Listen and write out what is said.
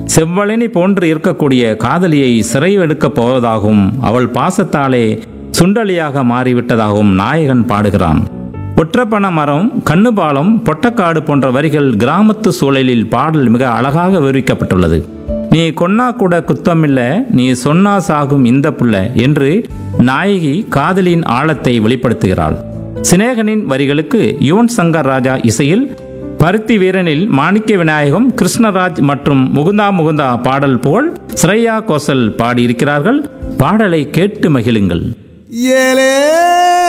செவ்வழினி போன்று இருக்கக்கூடிய காதலியை சிறை எடுக்கப் போவதாகவும் அவள் பாசத்தாலே சுண்டலியாக மாறிவிட்டதாகவும் நாயகன் பாடுகிறான் ஒற்றப்பன மரம் கண்ணுபாலம் பொட்டக்காடு போன்ற வரிகள் கிராமத்து சூழலில் பாடல் மிக அழகாக விவரிக்கப்பட்டுள்ளது நீ கொன்னா கூட குத்தமில்ல நீ சொன்னா சாகும் இந்த புள்ள என்று நாயகி காதலின் ஆழத்தை வெளிப்படுத்துகிறாள் சிநேகனின் வரிகளுக்கு யுவன் சங்கர் ராஜா இசையில் பருத்தி வீரனில் மாணிக்க விநாயகம் கிருஷ்ணராஜ் மற்றும் முகுந்தா முகுந்தா பாடல் போல் ஸ்ரேயா கோசல் பாடியிருக்கிறார்கள் பாடலை கேட்டு மகிழுங்கள் ஏலே